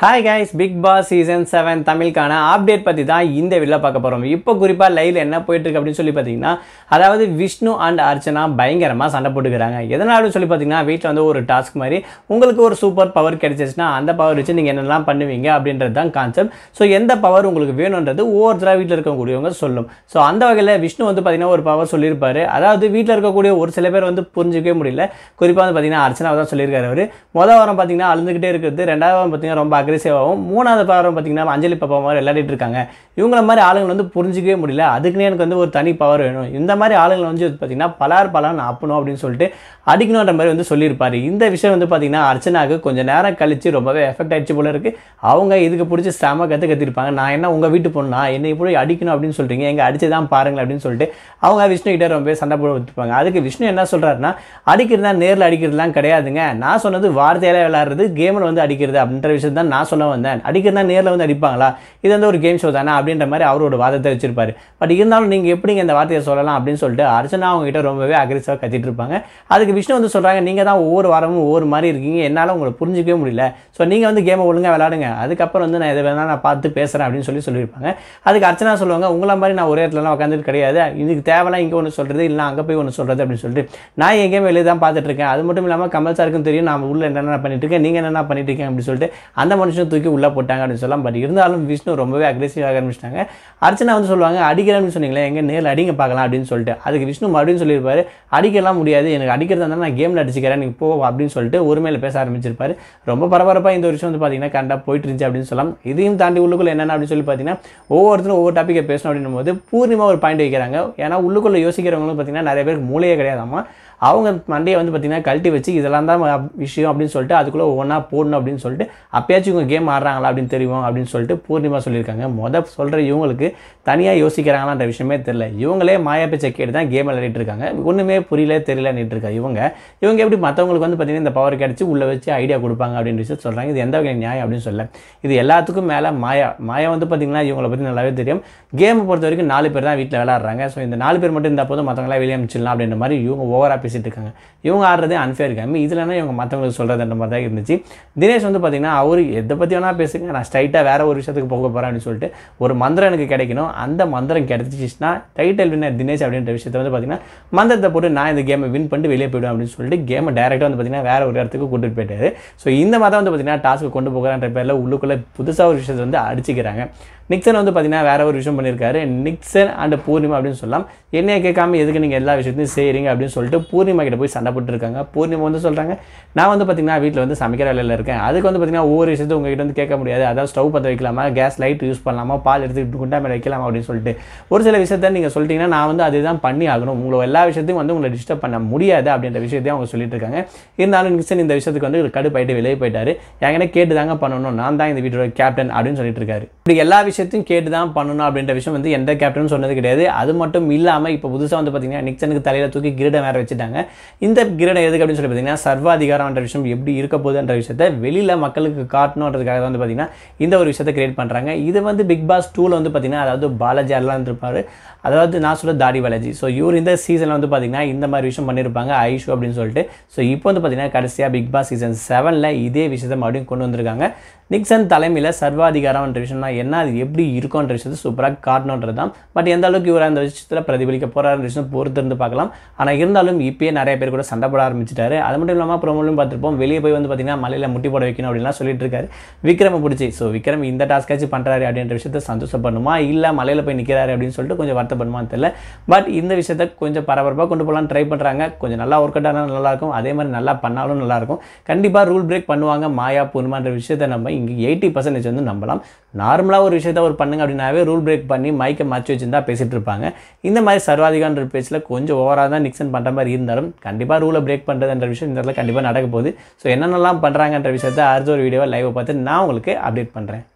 hi guys Bigg Boss season seven தமிழுக்கான update பற்றி தான் இந்த வீடியோவில் பார்க்க போகிறோம் இப்போ குறிப்பாக லைவில் என்ன போயிட்டு இருக்கு அப்படின்னு சொல்லி பார்த்தீங்கன்னா அதாவது விஷ்ணு அண்ட் அர்ச்சனா பயங்கரமாக சண்டை போட்டுக்கிறாங்க எதனாலும் சொல்லி பார்த்தீங்கன்னா வீட்டில் வந்து ஒரு டாஸ்க் மாதிரி உங்களுக்கு ஒரு சூப்பர் பவர் கிடைச்சிச்சுன்னா அந்த பவர் வச்சு நீங்கள் என்னெல்லாம் பண்ணுவீங்க அப்படின்றது தான் கான்செப்ட் ஸோ எந்த பவர் உங்களுக்கு வேணுன்றது ஒவ்வொருத்தராக வீட்டில் இருக்கக்கூடியவங்க சொல்லும் ஸோ அந்த வகையில் விஷ்ணு வந்து பார்த்தீங்கன்னா ஒரு பவர் சொல்லியிருப்பாரு அதாவது வீட்டில் இருக்கக்கூடிய ஒரு சில பேர் வந்து புரிஞ்சிக்கவே முடியல குறிப்பாக வந்து பார்த்தீங்கன்னா அர்ச்சனா தான் சொல்லியிருக்காரு அவர் மொதல் வாரம் பார்த்தீங்கன்னா அழுந்துகிட்டே இருக்கிறது ரெண்டாவது வாரம் பார்த்தீங்கன்னா ரொம்ப அக்ரெசிவாகவும் மூணாவது வாரம் பார்த்தீங்கன்னா அஞ்சலி பாப்பா மாதிரி விளையாடிட்டு இருக்காங்க இவங்கள மாதிரி ஆளுங்களை வந்து புரிஞ்சிக்கவே முடியல அதுக்குன்னே எனக்கு வந்து ஒரு தனி பவர் வேணும் இந்த மாதிரி ஆளுங்களை வந்து பார்த்தீங்கன்னா பலார் பலான் அப்பணும் அப்படின்னு சொல்லிட்டு அடிக்கணுன்ற மாதிரி வந்து சொல்லியிருப்பாரு இந்த விஷயம் வந்து பார்த்தீங்கன்னா அர்ச்சனாவுக்கு கொஞ்சம் நேரம் கழிச்சு ரொம்பவே எஃபெக்ட் ஆயிடுச்சு போல இருக்கு அவங்க இதுக்கு பிடிச்சி செம கற்று கத்திருப்பாங்க நான் என்ன உங்கள் வீட்டு பொண்ணா என்னை இப்படி அடிக்கணும் அப்படின்னு சொல்கிறீங்க எங்க அடிச்சு தான் பாருங்களேன் அப்படின்னு சொல்லிட்டு அவங்க விஷ்ணு கிட்ட ரொம்ப சண்டை போட வச்சுப்பாங்க அதுக்கு விஷ்ணு என்ன சொல்றாருன்னா அடிக்கிறதா நேரில் அடிக்கிறதுலாம் கிடையாதுங்க நான் சொன்னது வார்த்தையில விளையாடுறது கேமில் வந்து அடிக்கிறது அப்படின்ற விஷயத்தை தான் நான் சொல்ல வந்தேன் அடிக்கிறதா நேரில் வந்து அடிப்பாங்களா இது வந்து ஒரு கேம் ஷோ தானே அப்படின்ற மாதிரி அவரோட வாதத்தை வச்சிருப்பாரு பட் இருந்தாலும் நீங்கள் எப்படிங்க இந்த வார்த்தையை சொல்லலாம் அப்படின்னு சொல்லிட்டு அர்ச்சனா அவங்க கிட்ட ரொம்பவே அக்ரெசிவாக கத்திட்டு இருப்பாங்க அதுக்கு விஷ்ணு வந்து சொல்கிறாங்க நீங்கள் தான் ஒவ்வொரு வாரமும் ஒவ்வொரு மாதிரி இருக்கீங்க என்னால் உங்களை புரிஞ்சிக்கவே முடியல ஸோ நீங்கள் வந்து கேமை ஒழுங்காக விளாடுங்க அதுக்கப்புறம் வந்து நான் எதை வேணால் நான் பார்த்து பேசுகிறேன் அப்படின்னு சொல்லி சொல்லியிருப்பாங்க அதுக்கு அர்ச்சனா சொல்லுவாங்க உங்களை மாதிரி நான் ஒரே இடத்துலலாம் உட்காந்துட்டு கிடையாது இதுக்கு தேவைலாம் இங்கே ஒன்று சொல்கிறது இல்லை அங்கே போய் ஒன்று சொல்கிறது அப்படின்னு சொல்லிட்டு நான் என் கேம் வெளியே தான் பார்த்துட்டு இருக்கேன் அது மட்டும் இல்லாமல் கமல் சாருக்கும் தெரியும் நான் உள்ள என்னென்ன பண்ணிட்டு இருக்கேன் நீங்கள் என்னென்ன பண்ணிட்டு இருக்கீங்க அப்படின்னு சொல்லிட்டு அந்த மனுஷன் தூக்கி உள்ளே போட்டாங்க அப்படின்னு சொல்லலாம் பட் இருந்தாலும் விஷ்ணு ரொம்பவே அக்ரெசிவ் ஆக ஆரம்பிச்சிட்டாங்க அர்ச்சனா வந்து சொல்லுவாங்க அடிக்கிறேன்னு சொன்னீங்களே எங்கே நேரில் அடிங்க பார்க்கலாம் அப்படின்னு சொல்லிட்டு அதுக்கு விஷ்ணு மறுபடியும் சொல்லியிருப்பாரு அடிக்கலாம் முடியாது எனக்கு அடிக்கிறதா இருந்தால் நான் கேமில் அடிச்சுக்கிறேன் நீங்கள் போ அப்படின்னு சொல்லிட்டு ஒருமையில் பேச ஆரம்பிச்சிருப்பாரு ரொம்ப பரபரப்பாக இந்த ஒரு விஷயம் வந்து பார்த்தீங்கன்னா கரெக்டாக போயிட்டு இருந்துச்சு அப்படின்னு சொல்லலாம் இதையும் தாண்டி உள்ளுக்குள்ள என்னென்ன அப்படின்னு சொல்லி பார்த்தீங்கன்னா ஒவ்வொருத்தரும் ஒவ்வொரு டாப்பிக்கை பேசணும் அப்படின்னும் போது பூர்ணிமா ஒரு பாயிண்ட் வைக்கிறாங்க ஏன்னா உள்ளுக்குள்ளே யோசிக்கிறவங்களும் பார்த்தீங்கன்னா நிறைய பேருக்கு மூளையே கிடையாதாம்மா அவங்க மண்டையை வந்து பார்த்தீங்கன்னா கழட்டி வச்சு இதெல்லாம் தான் விஷயம் அப்படின்னு சொல்லிட்டு அதுக்குள்ளே ஒவ்வொன்றா போடணும் அப்படின்னு சொல்லிட்டு அப்பயாச்சும் இவங்க கேம் ஆடுறாங்களா அப்படின்னு தெரியும் அப்படின்னு சொல்லிட்டு பூர்ணிமா சொல்லியிருக்காங்க மொதல் சொல்கிற இவங்களுக்கு தனியாக யோசிக்கிறாங்களான்ற விஷயமே தெரியல இவங்களே மாயா பேச்சை கேட்டு தான் கேம் விளையாடிட்டு இருக்காங்க ஒன்றுமே புரியல தெரியலன்னுட்டு இருக்கா இவங்க இவங்க எப்படி மற்றவங்களுக்கு வந்து பார்த்தீங்கன்னா இந்த பவர் கிடச்சி உள்ளே வச்சு ஐடியா கொடுப்பாங்க அப்படின்னு விஷயம் சொல்கிறாங்க இது எந்த வகை நியாயம் அப்படின்னு சொல்ல இது எல்லாத்துக்கும் மேலே மாயா மாயா வந்து பார்த்தீங்கன்னா இவங்களை பற்றி நல்லாவே தெரியும் கேமை பொறுத்த வரைக்கும் நாலு பேர் தான் வீட்டில் விளையாடுறாங்க ஸோ இந்த நாலு பேர் மட்டும் இருந்தால் போதும் மற்றவங்களாம் வெளியே அமைச்சிடலாம் அப்படின்ற மாதிரி இவங்க ஓவராக பேசிட்டு இருக்காங்க இவங்க ஆடுறதே அன்ஃபேர் இருக்காங்க இதுலனா இவங்க மற்றவங்களுக்கு சொல்கிறதுன்ற மாதிரி தான் இருந்துச்சு தினேஷ் வந்து பார்த்தீங்கன்னா அவர் எதை பற்றி வேணால் பேசுங்க நான் ஸ்ட்ரைட்டாக வேற ஒரு விஷயத்துக்கு போக போகிறேன் அப்படின்னு சொல்லிட்டு ஒரு மந்திரம் எனக்கு கிடைக்கணும் அந்த மந்திரம் கிடைச்சிச்சுன்னா டைட்டில் வின்னர் தினேஷ் அப்படின்ற விஷயத்தை வந்து பார்த்தீங்கன்னா மந்திரத்தை போட்டு நான் இந்த கேமை வின் பண்ணிட்டு வெளியே போயிடுவேன் அப்படின்னு சொல்லிட்டு கேமை டேரெக்டாக வந்து பார்த்தீங்கன்னா வேற ஒரு இடத்துக்கு கூட்டிட்டு போயிட்டாரு ஸோ இந்த மாதிரி வந்து பார்த்தீங்கன்னா டாஸ்க்கு கொண்டு போகிறான்ற பேரில் உள்ளுக்குள்ளே புதுசாக ஒரு விஷயத்தை வந்து அடிச்சுக்கிறாங்க நிக்சன் வந்து பார்த்தீங்கன்னா வேற ஒரு விஷயம் பண்ணியிருக்காரு நிக்சன் அண்ட் பூர்ணிமா அப்படின்னு சொல்லலாம் என்னைய கேட்காம எதுக்கு நீங்கள் எல்லா விஷயத்தையும் செய்கிறீங்க அப்படின்னு சொல்லிட்டு பூர்ணிமா கிட்ட போய் சண்டை போட்டுருக்காங்க பூர்ணிமா வந்து சொல்கிறாங்க நான் வந்து பார்த்தீங்கன்னா வீட்டில் வந்து சமைக்கிற வேலையில் இருக்கேன் அதுக்கு வந்து பார்த்தீங்கன்னா ஒவ்வொரு விஷயத்தையும் உங்ககிட்ட வந்து கேட்க முடியாது அதாவது ஸ்டவ் பற்ற வைக்கலாமா கேஸ் லைட் யூஸ் பண்ணலாமா பால் எடுத்துக்கிட்டு குண்டா மேலே வைக்கலாமா அப்படின்னு சொல்லிட்டு ஒரு சில விஷயத்த நீங்கள் சொல்லிட்டீங்கன்னா நான் வந்து அதுதான் பண்ணி ஆகணும் உங்களை எல்லா விஷயத்தையும் வந்து உங்களை டிஸ்டர்ப் பண்ண முடியாது அப்படின்ற விஷயத்தையும் அவங்க சொல்லிட்டு இருக்காங்க இருந்தாலும் நிக்சன் இந்த விஷயத்துக்கு வந்து கடுப்பாயிட்டு வெளியே போயிட்டாரு என்கிட்ட கேட்டு தாங்க பண்ணணும் நான் தான் இந்த வீட்டோட கேப்டன் அப்படின்னு சொல்லிட்டு இருக்காரு இப்படி எல்லா விஷயத்தையும் கேட்டு தான் பண்ணணும் அப்படின்ற விஷயம் வந்து எந்த கேப்டனும் சொன்னது கிடையாது அது மட்டும் இல்லாமல் இப்போ புதுசாக வந்து பார்த்தீங்கன்னா நிக்சனுக்கு தலையில் தூக்கி கிரீடம் வேற வச்சுட்டாங்க இந்த கிரீடம் எதுக்கு அப்படின்னு சொல்லி பார்த்தீங்கன்னா சர்வாதிகாரம்ன்ற விஷயம் எப்படி இருக்க போகுதுன்ற விஷயத்தை வெளியில் மக்களுக்கு காட்டணுன்றதுக்காக தான் வந்து பார்த்தீங்கன்னா இந்த ஒரு விஷயத்தை கிரியேட் பண்ணுறாங்க இது வந்து பிக் பாஸ் டூவில் வந்து பார்த்தீங்கன்னா அதாவது பாலாஜி எல்லாம் இருப்பார் அதாவது நான் சொல்ல தாடி பாலாஜி ஸோ இவர் இந்த சீசனில் வந்து பார்த்தீங்கன்னா இந்த மாதிரி விஷயம் பண்ணியிருப்பாங்க ஐஷு அப்படின்னு சொல்லிட்டு ஸோ இப்போ வந்து பார்த்தீங்கன்னா கடைசியாக பிக் பாஸ் சீசன் செவனில் இதே விஷயத்தை மறுபடியும் கொண்டு வந்திருக்காங்க நிக்சன் தலைமையில் சர்வாதிகாரம்ன்ற விஷயம்னா என்ன அது எப்படி இருக்கும்ன்ற விஷயத்தை சூப்பராக காட்டணுன்றது தான் பட் எந்த அளவுக்கு இவர் அந்த விஷயத்தில் பிரதிபலிக்க போகிறாருன்ற விஷயம் பொறுத்து இருந்து பார்க்கலாம் ஆனால் இருந்தாலும் இப்பயே நிறைய பேர் கூட சண்டை போட ஆரம்பிச்சிட்டாரு அது மட்டும் இல்லாமல் ப்ரோமோலையும் பார்த்துருப்போம் வெளியே போய் வந்து பார்த்தீங்கன்னா மலையில் முட்டி போட வைக்கணும் அப்படின்லாம் சொல்லிட்டு இருக்காரு விக்ரம பிடிச்சி ஸோ விக்ரம் இந்த டாஸ்காச்சும் பண்ணுறாரு அப்படின்ற விஷயத்தை சந்தோஷப்படணுமா இல்லை மலையில் போய் நிற்கிறாரு அப்படின்னு சொல்லிட்டு கொஞ்சம் வருத்தப்படுமான்னு தெரியல பட் இந்த விஷயத்தை கொஞ்சம் பரபரப்பாக கொண்டு போகலாம் ட்ரை பண்ணுறாங்க கொஞ்சம் நல்லா ஒர்க் அவுட் ஆனால் நல்லாயிருக்கும் அதே மாதிரி நல்லா பண்ணாலும் நல்லாயிருக்கும் கண்டிப்பாக ரூல் பிரேக் பண்ணுவாங்க மாயா பூர்மான்ற விஷயத்தை நம்ம இங்கே எயிட்டி பர்சன்டேஜ் வந்து நம்பலாம் நார்மலாக ஒரு விஷயத்த ஒரு பண்ணுங்க அப்படின்னாவே ரூல் பிரேக் பண்ணி மைக்கை மாற்றி வச்சுருந்தா பேசிகிட்டு இருப்பாங்க இந்த மாதிரி சர்வாதிகான்ற பேச்சில் கொஞ்சம் ஓவராக தான் நிக்சன் பண்ணுற மாதிரி இருந்தாலும் கண்டிப்பாக ரூலை பிரேக் பண்ணுறதுன்ற விஷயம் இந்த இடத்துல கண்டிப்பாக நடக்க போகுது ஸோ என்னென்னலாம் பண்ணுறாங்கன்ற விஷயத்த அடுத்த ஒரு வீடியோவை லைவை பார்த்து நான் உங்களுக்கு அப்டேட் பண்ணுறேன்